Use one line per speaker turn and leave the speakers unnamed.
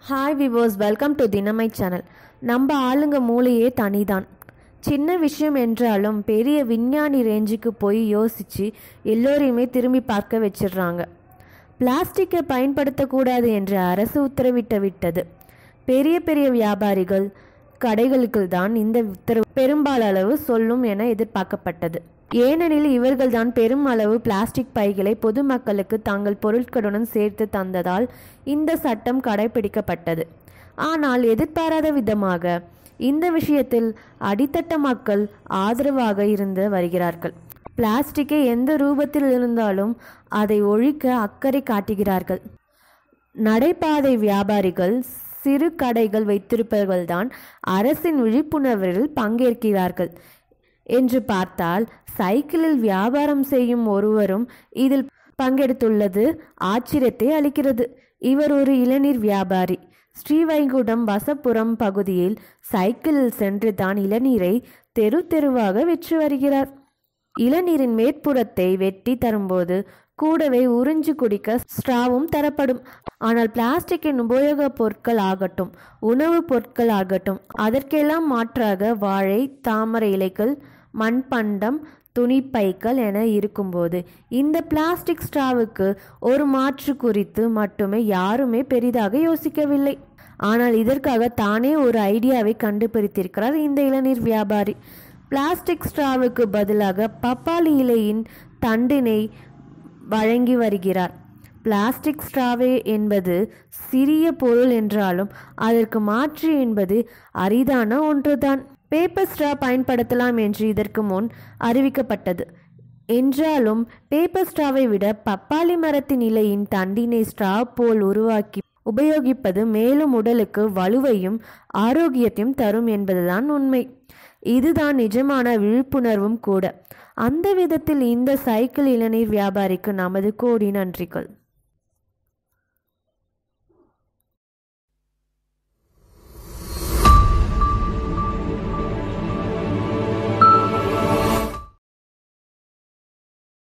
hi viewers welcome to தினமை channel நம்ம ஆளுங்க மூளையே தனிதான் சின்ன விஷயம் என்றாலும் பெரிய விஞ்ஞானி ரேஞ்சுக்கு போய் யோசித்து எல்லோரையுமே திரும்பி பார்க்க வச்சிடுறாங்க பிளாஸ்டிக்கை பயன்படுத்தக்கூடாது என்று அரசு உத்தரவிட்டு விட்டது பெரிய பெரிய வியாபாரிகள் கடைகளுக்கு தான் இந்த உத்தரவு பெரும்பாலளவு சொல்லும் என எதிர்பார்க்கப்பட்டது ஏனெனில் இவர்கள்தான் பெரும் அளவு பிளாஸ்டிக் பைகளை பொதுமக்களுக்கு தங்கள் பொருட்களுடன் சேர்த்து தந்ததால் இந்த சட்டம் கடைபிடிக்கப்பட்டது ஆனால் எதிர்பாராத விதமாக இந்த விஷயத்தில் அடித்தட்ட மக்கள் ஆதரவாக இருந்து வருகிறார்கள் பிளாஸ்டிக்கை எந்த ரூபத்தில் இருந்தாலும் அதை ஒழிக்க அக்கறை காட்டுகிறார்கள் நடைபாதை வியாபாரிகள் சிறு கடைகள் வைத்திருப்பவர்கள்தான் அரசின் விழிப்புணர்வில் பங்கேற்கிறார்கள் என்று பார்த்தால் சைக்கிளில் வியாபாரம் செய்யும் ஒருவரும் இதில் பங்கெடுத்துள்ளது ஆச்சரியத்தை அளிக்கிறது இவர் ஒரு இளநீர் வியாபாரி ஸ்ரீவைகுண்டம் வசப்புரம் பகுதியில் சைக்கிளில் சென்று தான் இளநீரை தெரு தெருவாக விற்று வருகிறார் இளநீரின் மேற்புறத்தை வெட்டி தரும்போது கூடவே உறிஞ்சு குடிக்க ஸ்ட்ராவும் தரப்படும் ஆனால் பிளாஸ்டிக்கின் உபயோகப் பொருட்கள் ஆகட்டும் உணவுப் பொருட்கள் ஆகட்டும் அதற்கெல்லாம் மாற்றாக வாழை தாமரை இலைகள் மண்பண்டம் துணிப்பைகள் என இருக்கும்போது இந்த பிளாஸ்டிக் ஸ்ட்ராவுக்கு ஒரு மாற்று குறித்து மட்டுமே யாருமே பெரிதாக யோசிக்கவில்லை ஆனால் இதற்காக தானே ஒரு ஐடியாவை கண்டுபிடித்திருக்கிறார் இந்த இளநீர் வியாபாரி பிளாஸ்டிக் ஸ்ட்ராவுக்கு பதிலாக பப்பாளி இலையின் தண்டினை வழங்கி வருகிறார் பிளாஸ்டிக் ஸ்ட்ராவே என்பது சிறிய பொருள் என்றாலும் அதற்கு மாற்று என்பது அரிதான ஒன்றுதான் பேப்பர் ஸ்ட்ரா பயன்படுத்தலாம் என்று இதற்கு முன் அறிவிக்கப்பட்டது என்றாலும் பேப்பர் ஸ்ட்ராவை விட பப்பாளி மரத்தின் இலையின் தண்டினை ஸ்ட்ரா போல் உருவாக்கி உபயோகிப்பது மேலும் உடலுக்கு வலுவையும் ஆரோக்கியத்தையும் தரும் என்பதுதான் உண்மை இதுதான் நிஜமான விழிப்புணர்வும் கூட அந்த விதத்தில் இந்த சைக்கிள் இளநீர் வியாபாரிக்கு நமது கோடி நன்றிகள்